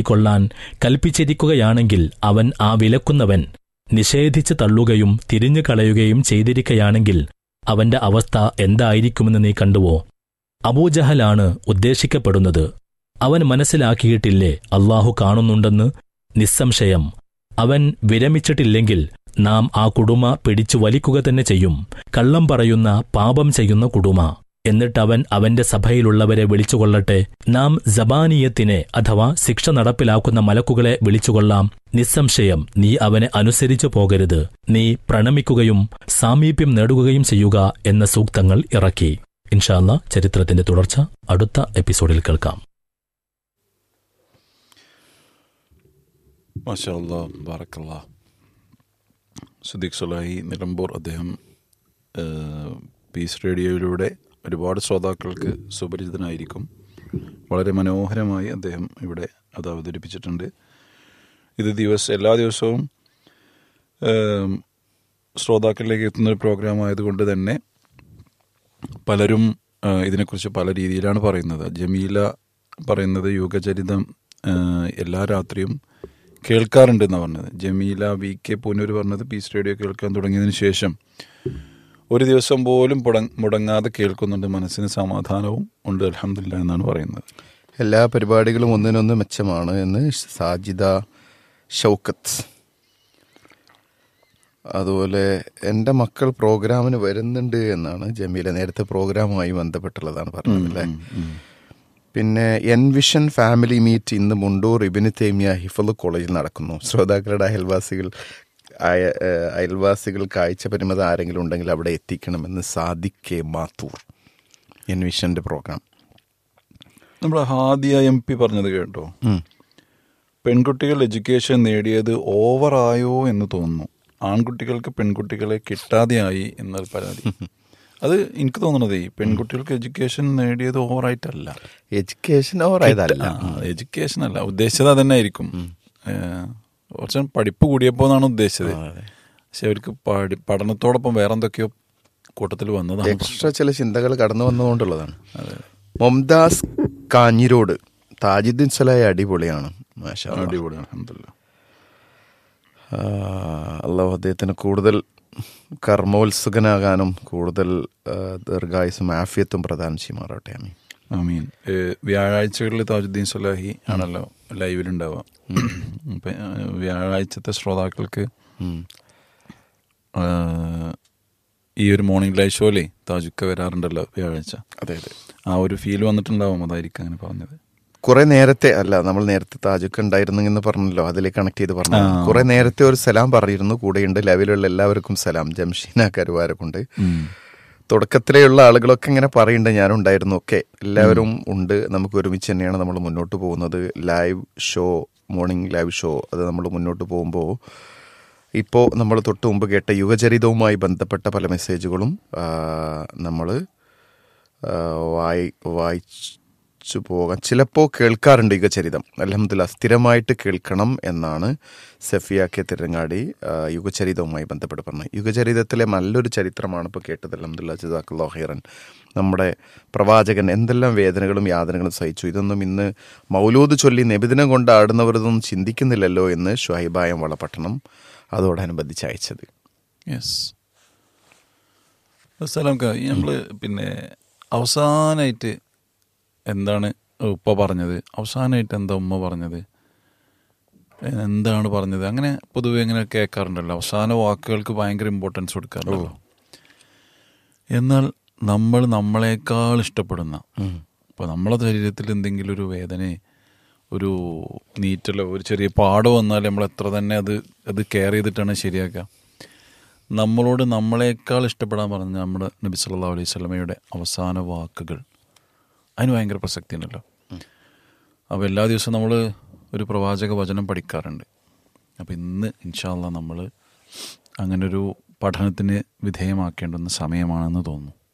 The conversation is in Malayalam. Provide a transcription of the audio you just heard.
ഉൾക്കൊള്ളാൻ കൽപ്പിച്ചിരിക്കുകയാണെങ്കിൽ അവൻ ആ വിലക്കുന്നവൻ നിഷേധിച്ച് തള്ളുകയും തിരിഞ്ഞു കളയുകയും ചെയ്തിരിക്കയാണെങ്കിൽ അവന്റെ അവസ്ഥ എന്തായിരിക്കുമെന്ന് നീ കണ്ടുവോ അബൂജഹലാണ് ഉദ്ദേശിക്കപ്പെടുന്നത് അവൻ മനസ്സിലാക്കിയിട്ടില്ലേ അള്ളാഹു കാണുന്നുണ്ടെന്ന് നിസ്സംശയം അവൻ വിരമിച്ചിട്ടില്ലെങ്കിൽ നാം ആ കുടുമ പിടിച്ചു വലിക്കുക തന്നെ ചെയ്യും കള്ളം പറയുന്ന പാപം ചെയ്യുന്ന കുടുമ എന്നിട്ടവൻ അവന്റെ സഭയിലുള്ളവരെ വിളിച്ചുകൊള്ളട്ടെ നാം ജബാനീയത്തിനെ അഥവാ ശിക്ഷ നടപ്പിലാക്കുന്ന മലക്കുകളെ വിളിച്ചുകൊള്ളാം നിസ്സംശയം നീ അവനെ അനുസരിച്ചു പോകരുത് നീ പ്രണമിക്കുകയും സാമീപ്യം നേടുകയും ചെയ്യുക എന്ന സൂക്തങ്ങൾ ഇറക്കി ഇൻഷാല്ല ചരിത്രത്തിന്റെ തുടർച്ച അടുത്ത എപ്പിസോഡിൽ കേൾക്കാം മാഷാ അല്ലാ ബാറക്കല്ല സുദീഖ് സുലാഹി നിലമ്പൂർ അദ്ദേഹം ഏഹ്, പീസ് റേഡിയോയിലൂടെ ഒരുപാട് ശ്രോതാക്കൾക്ക് സുപരിചിതനായിരിക്കും വളരെ മനോഹരമായി അദ്ദേഹം ഇവിടെ അത് അവതരിപ്പിച്ചിട്ടുണ്ട് ഇത് ദിവസം എല്ലാ ദിവസവും ഏഹ്, ശ്രോതാക്കളിലേക്ക് എത്തുന്ന ഒരു പ്രോഗ്രാം ആയതുകൊണ്ട് തന്നെ പലരും ആ, ഇതിനെക്കുറിച്ച് പല രീതിയിലാണ് പറയുന്നത് ജമീല പറയുന്നത് യുഗചരിതം ആ, എല്ലാ രാത്രിയും കേൾക്കാറുണ്ട് എന്നാണ് പറഞ്ഞത് ജമീല വി കെ പൂനൂർ പറഞ്ഞത് പീസ് റേഡിയോ കേൾക്കാൻ തുടങ്ങിയതിന് ശേഷം ഒരു ദിവസം പോലും പുട- മുടങ്ങാതെ കേൾക്കുന്നുണ്ട് മനസ്സിന് സമാധാനവും ഉണ്ട് അലഹമില്ല എന്നാണ് പറയുന്നത് എല്ലാ പരിപാടികളും ഒന്നിനൊന്ന് മെച്ചമാണ് എന്ന് സാജിദ ഷൗക്കത്ത് അതുപോലെ എൻ്റെ മക്കൾ പ്രോഗ്രാമിന് വരുന്നുണ്ട് എന്നാണ് ജമീല നേരത്തെ പ്രോഗ്രാമുമായി ബന്ധപ്പെട്ടുള്ളതാണ് പറഞ്ഞത് അല്ലേ പിന്നെ എൻവിഷൻ ഫാമിലി മീറ്റ് ഇന്ന് മുണ്ടൂർ ഇബിന് തേമിയ ഹിഫൽ കോളേജിൽ നടക്കുന്നു ശ്രോതാക്കളുടെ അയൽവാസികൾ അയ- ഏഹ് അയൽവാസികൾ കാഴ്ച പരിമിത ആരെങ്കിലും ഉണ്ടെങ്കിൽ അവിടെ എത്തിക്കണമെന്ന് സാദിഖെ മാത്തൂർ എൻവിഷന്റെ പ്രോഗ്രാം നമ്മുടെ ഹാദിയ എം പി പറഞ്ഞത് കേട്ടോ ഉം. പെൺകുട്ടികൾ എഡ്യൂക്കേഷൻ നേടിയത് ഓവറായോ എന്ന് തോന്നുന്നു ആൺകുട്ടികൾക്ക് പെൺകുട്ടികളെ കിട്ടാതെയായി എന്നൊരു പരാതി അത് എനിക്ക് തോന്നുന്നത് ഈ പെൺകുട്ടികൾക്ക് എഡ്യൂക്കേഷൻ നേടിയത് ഓവറായിട്ടല്ല എഡ്യൂക്കേഷൻ ഓവറായതല്ല എഡ്യൂക്കേഷൻ അല്ല ഉദ്ദേശിച്ചത് അതന്നെ ആയിരിക്കും കുറച്ച് പഠിപ്പ് കൂടിയപ്പോൾ എന്നാണ് ഉദ്ദേശിച്ചത് പക്ഷെ അവർക്ക് പഠി പഠനത്തോടൊപ്പം വേറെ എന്തൊക്കെയോ കൂട്ടത്തിൽ വന്നതാണ് എക്സ്ട്രാ ചില ചിന്തകൾ കടന്നു വന്നുകൊണ്ടുള്ളതാണ് മൊംതാസ് കാഞ്ഞിരോട് താജിദ്ദീൻ സലായ അടിപൊളിയാണ് മാഷാ അല്ലാ. അടിപൊളിയാണ് അൽഹംദുലില്ലാ. ആ, അള്ളാഹു അദ്ദേഹത്തിന് കൂടുതൽ കർമ്മോത്സുകനാകാനും കൂടുതൽ ആ, ദീർഘായുസും ആഫിയത്തും പ്രദാനം ചെയ്യുമാറാട്ടെ ആമീൻ ആമീൻ ഏഹ് വ്യാഴാഴ്ചകളിൽ താജുദ്ദീൻ സലാഹി ആണല്ലോ ലൈവിലുണ്ടാവുക അപ്പം ഏഹ് വ്യാഴാഴ്ചത്തെ ശ്രോതാക്കൾക്ക് ഉം. ഏഹ് ഈ ഒരു മോർണിംഗ് ലൈവ് ഷോയിലേ താജുക്ക വരാറുണ്ടല്ലോ വ്യാഴാഴ്ച അതെ അതെ ആ ഒരു ഫീൽ വന്നിട്ടുണ്ടാവും അതായിരിക്കും അങ്ങനെ പറഞ്ഞത് കുറെ നേരത്തെ അല്ല നമ്മൾ നേരത്തെ താജുക്ക് ഉണ്ടായിരുന്നു എന്ന് പറഞ്ഞല്ലോ അതിലേക്ക് കണക്ട് ചെയ്ത് പറഞ്ഞു കുറെ നേരത്തെ ഒരു സലാം പറഞ്ഞിരുന്നു കൂടെയുണ്ട് ലെവലുള്ള എല്ലാവർക്കും സലാം ജംഷീന കരുവാരക്കുണ്ട് തുടക്കത്തിലെയുള്ള ആളുകളൊക്കെ ഇങ്ങനെ പറയുന്നുണ്ട് ഞാനുണ്ടായിരുന്നു ഒക്കെ എല്ലാവരും ഉണ്ട് നമുക്ക് ഒരുമിച്ച് തന്നെയാണ് നമ്മൾ മുന്നോട്ട് പോകുന്നത് live show morning live show അത് നമ്മൾ മുന്നോട്ട് പോകുമ്പോൾ ഇപ്പോൾ നമ്മൾ തൊട്ട് മുമ്പ് കേട്ട യുഗചരിതവുമായി ബന്ധപ്പെട്ട പല മെസ്സേജുകളും നമ്മൾ വായി വായിച്ചു പോകാൻ ചിലപ്പോൾ കേൾക്കാറുണ്ട് യുഗചരിതം അലഹമ്മദില്ല സ്ഥിരമായിട്ട് കേൾക്കണം എന്നാണ് സഫിയ കെ തിരങ്ങാടി ആ, യുഗചരിതവുമായി ബന്ധപ്പെട്ട് പറഞ്ഞത് യുഗചരിതത്തിലെ നല്ലൊരു ചരിത്രമാണ് ഇപ്പോൾ കേട്ടത് അലഹമ്മദില്ല ജസാഖുല്ലാ ഹൈറൻ നമ്മുടെ പ്രവാചകൻ എന്തെല്ലാം വേദനകളും യാതനകളും സഹിച്ചു ഇതൊന്നും ഇന്ന് മൗലൂദ് ചൊല്ലി നബിദിനം കൊണ്ട് ആടുന്നവരതൊന്നും ചിന്തിക്കുന്നില്ലല്ലോ എന്ന് ഷുഹൈബായം വളപട്ടണം അതോടനുബന്ധിച്ച് അയച്ചത് യെസ് സ്ഥലം നമ്മൾ പിന്നെ അവസാനമായിട്ട് എന്താണ് ഉപ്പ പറഞ്ഞത് അവസാനമായിട്ട് എന്താ ഉമ്മ പറഞ്ഞത് എന്താണ് പറഞ്ഞത് അങ്ങനെ പൊതുവെ ഇങ്ങനെ കേൾക്കാറുണ്ടല്ലോ അവസാന വാക്കുകൾക്ക് ഭയങ്കര ഇമ്പോർട്ടൻസ് കൊടുക്കാറുണ്ടല്ലോ എന്നാൽ നമ്മൾ നമ്മളെക്കാൾ ഇഷ്ടപ്പെടുന്ന ഇപ്പോൾ നമ്മളെ ശരീരത്തിൽ എന്തെങ്കിലും ഒരു വേദന ഒരു നീറ്റലോ ഒരു ചെറിയ പാട് വന്നാൽ നമ്മൾ എത്ര തന്നെ അത് അത് കെയർ ചെയ്തിട്ടാണ് ശരിയാക്കുക നമ്മളോട് നമ്മളെക്കാൾ ഇഷ്ടപ്പെടാൻ പറഞ്ഞ നമ്മുടെ നബി സല്ലല്ലാഹു അലൈഹി സ്വലമയുടെ അവസാന വാക്കുകൾ അതിന് ഭയങ്കര പ്രസക്തി ഉണ്ടല്ലോ അപ്പോൾ എല്ലാ ദിവസവും നമ്മൾ ഒരു പ്രവാചക വചനം പഠിക്കാറുണ്ട് അപ്പോൾ ഇന്ന് ഇൻഷാല്ല നമ്മൾ അങ്ങനൊരു പഠനത്തിന് വിധേയമാക്കേണ്ടുന്ന സമയമാണെന്ന് തോന്നുന്നു